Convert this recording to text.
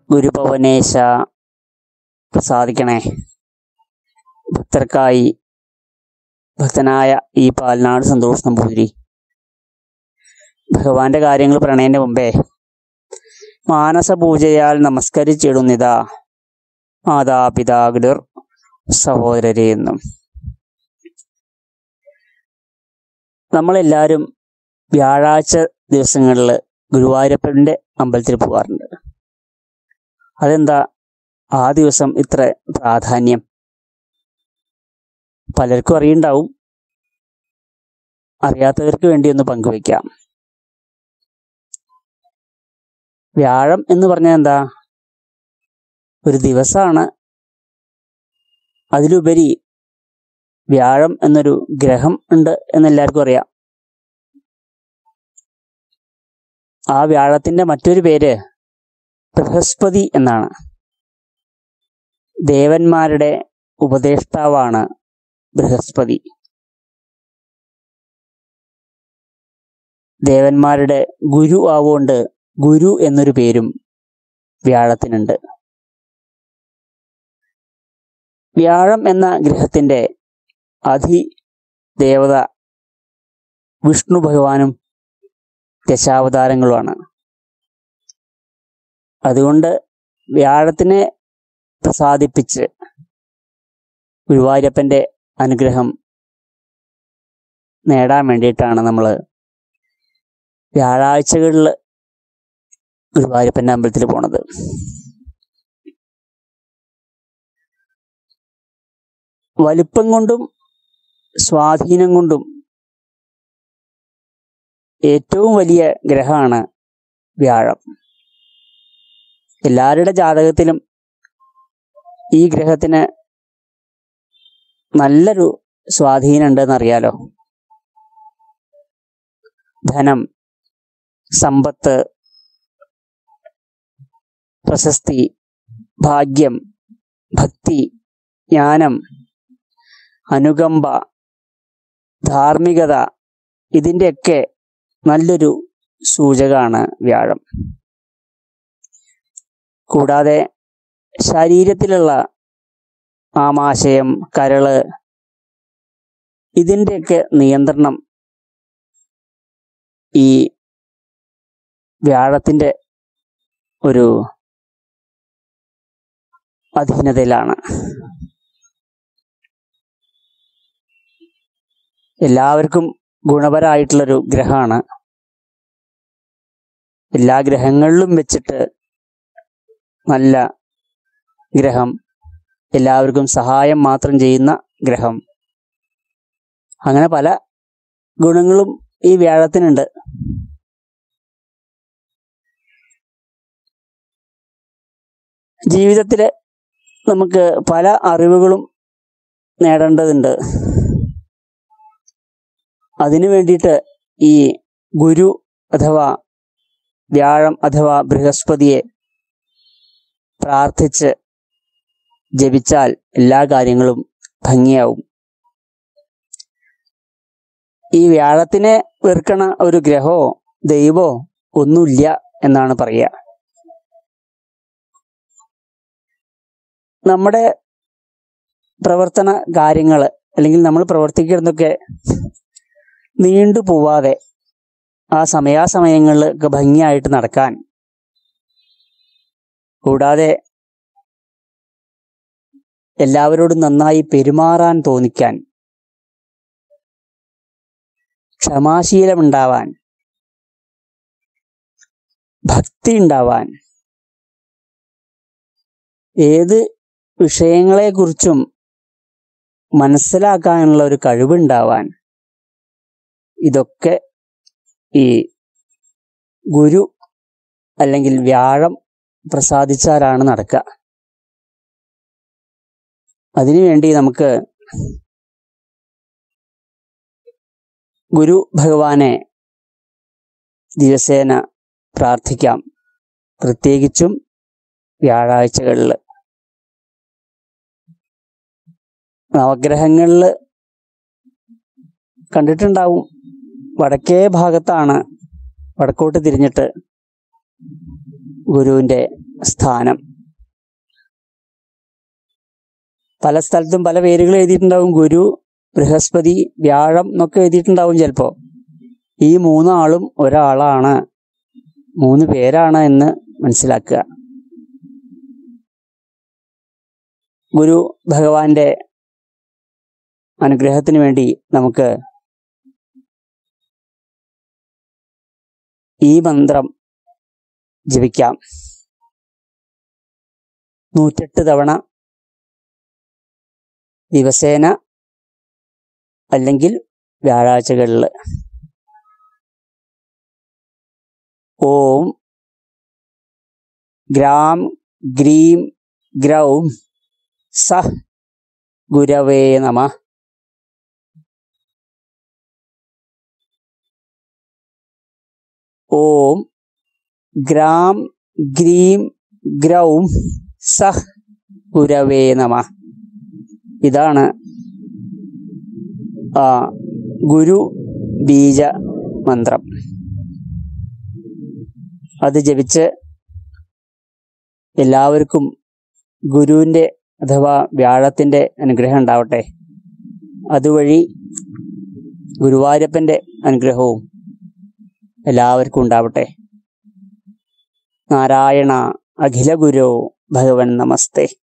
ഗുരുഭവനേശ പ്രസാദിക്കണേ ഭക്തർക്കായി ഭക്തനായ ഈ പാൽനാട് സന്തോഷ് നമ്പൂതിരി ഭഗവാന്റെ കാര്യങ്ങൾ പറയണതിന് മുമ്പേ മാനസപൂജയാൽ നമസ്കരിച്ചിടുന്നിതാ മാതാപിതാഗുരുർ സഹോദരരെ എന്നും നമ്മളെല്ലാവരും വ്യാഴാഴ്ച ദിവസങ്ങളിൽ ഗുരുവായൂരപ്പൻ്റെ അമ്പലത്തിൽ പോകാറുണ്ട് അതെന്താ ആ ദിവസം ഇത്ര പ്രാധാന്യം പലർക്കും അറിയുണ്ടാവും അറിയാത്തവർക്ക് വേണ്ടി ഒന്ന് പങ്കുവെക്കാം വ്യാഴം എന്ന് പറഞ്ഞാൽ എന്താ ഒരു ദിവസമാണ് അതിലുപരി വ്യാഴം എന്നൊരു ഗ്രഹം ഉണ്ട് എന്ന് എല്ലാവർക്കും അറിയാം ആ വ്യാഴത്തിന്റെ മറ്റൊരു പേര് ബൃഹസ്പതി എന്നാണ് ദേവന്മാരുടെ ഉപദേഷ്ടാവാണ് ബൃഹസ്പതി ദേവന്മാരുടെ ഗുരു ആവുകൊണ്ട് ഗുരു എന്നൊരു പേരും വ്യാഴത്തിനുണ്ട് വ്യാഴം എന്ന ഗ്രഹത്തിന്റെ അധി ദേവത വിഷ്ണു ഭഗവാനും ദശാവതാരങ്ങളുമാണ് അതുകൊണ്ട് വ്യാഴത്തിനെ പ്രസാദിപ്പിച്ച് ഗുരുവായൂരപ്പന്റെ അനുഗ്രഹം നേടാൻ വേണ്ടിയിട്ടാണ് നമ്മൾ വ്യാഴാഴ്ചകളിൽ ഗുരുവായൂരപ്പന്റെ അമ്പലത്തിൽ പോണത് വലിപ്പം കൊണ്ടും സ്വാധീനം കൊണ്ടും ഏറ്റവും വലിയ ഗ്രഹമാണ് വ്യാഴം എല്ലാവരുടെ ജാതകത്തിലും ഈ ഗ്രഹത്തിന് നല്ലൊരു സ്വാധീനം ഉണ്ടെന്ന് അറിയാലോ ധനം സമ്പത്ത് പ്രശസ്തി ഭാഗ്യം ഭക്തി ജ്ഞാനം അനുകമ്പ ധാർമ്മികത ഇതിൻ്റെയൊക്കെ നല്ലൊരു സൂചകമാണ് വ്യാഴം കൂടാതെ ശരീരത്തിലുള്ള ആമാശയം കരള് ഇതിൻ്റെയൊക്കെ നിയന്ത്രണം ഈ വ്യാഴത്തിൻ്റെ ഒരു അധീനതയിലാണ് എല്ലാവർക്കും ഗുണപരമായിട്ടുള്ളൊരു ഗ്രഹമാണ് എല്ലാ ഗ്രഹങ്ങളിലും വെച്ചിട്ട് നല്ല ഗ്രഹം എല്ലാവർക്കും സഹായം മാത്രം ചെയ്യുന്ന ഗ്രഹം അങ്ങനെ പല ഗുണങ്ങളും ഈ വ്യാഴത്തിനുണ്ട് ജീവിതത്തിൽ നമുക്ക് പല അറിവുകളും നേടേണ്ടതുണ്ട് അതിനു വേണ്ടിയിട്ട് ഈ ഗുരു അഥവാ വ്യാഴം അഥവാ ബൃഹസ്പതിയെ പ്രാർത്ഥിച്ച് ജപിച്ചാൽ എല്ലാ കാര്യങ്ങളും ഭംഗിയാവും ഈ വ്യാഴത്തിനെ വെറുക്കണ ഒരു ഗ്രഹമോ ദൈവമോ ഒന്നുമില്ല എന്നാണ് പറയുക നമ്മുടെ പ്രവർത്തന കാര്യങ്ങൾ അല്ലെങ്കിൽ നമ്മൾ പ്രവർത്തിക്കുന്നതൊക്കെ നീണ്ടു പോവാതെ ആ സമയാസമയങ്ങളിലൊക്കെ ഭംഗിയായിട്ട് നടക്കാൻ കൂടാതെ എല്ലാവരോടും നന്നായി പെരുമാറാൻ തോന്നിക്കാൻ ക്ഷമാശീലമുണ്ടാവാൻ ഭക്തി ഉണ്ടാവാൻ ഏത് വിഷയങ്ങളെക്കുറിച്ചും മനസ്സിലാക്കാനുള്ള ഒരു കഴിവുണ്ടാവാൻ ഇതൊക്കെ ഈ ഗുരു അല്ലെങ്കിൽ വ്യാഴം പ്രസാദിച്ചാലാണ് നടക്കുക അതിനുവേണ്ടി നമുക്ക് ഗുരു ഭഗവാനെ ദിവസേന പ്രാർത്ഥിക്കാം പ്രത്യേകിച്ചും വ്യാഴാഴ്ചകളിൽ നവഗ്രഹങ്ങളിൽ കണ്ടിട്ടുണ്ടാവും വടക്കേ ഭാഗത്താണ് വടക്കോട്ട് തിരിഞ്ഞിട്ട് ഗുരുവിൻ്റെ സ്ഥാനം പല സ്ഥലത്തും പല പേരുകൾ എഴുതിയിട്ടുണ്ടാവും ഗുരു ബൃഹസ്പതി വ്യാഴം എന്നൊക്കെ എഴുതിയിട്ടുണ്ടാവും ചിലപ്പോ ഈ മൂന്നാളും ഒരാളാണ് മൂന്ന് പേരാണ് എന്ന് മനസ്സിലാക്കുക ഗുരു ഭഗവാന്റെ അനുഗ്രഹത്തിന് വേണ്ടി നമുക്ക് ഈ മന്ത്രം ജപിക്കാം നൂറ്റെട്ട് തവണ ദിവസേന അല്ലെങ്കിൽ വ്യാഴാഴ്ചകളിൽ ഓം ഗ്രാം ഗ്രീം ഗ്രൗം സഹ് ഗുരവേ നമ ഓം ഗ്രാം ഗ്രീം ഗ്രൗം സഹ് ഗുരവേ നമ ഇതാണ് ആ ഗുരു ബീജ മന്ത്രം അത് ജപിച്ച് എല്ലാവർക്കും ഗുരുവിൻ്റെ അഥവാ വ്യാഴത്തിൻ്റെ അനുഗ്രഹം ഉണ്ടാവട്ടെ അതുവഴി ഗുരുവായൂരപ്പൻ്റെ അനുഗ്രഹവും എല്ലാവർക്കും ഉണ്ടാവട്ടെ നാരായണ അഖില ഗുരു ഭഗവൻ നമസ്തേ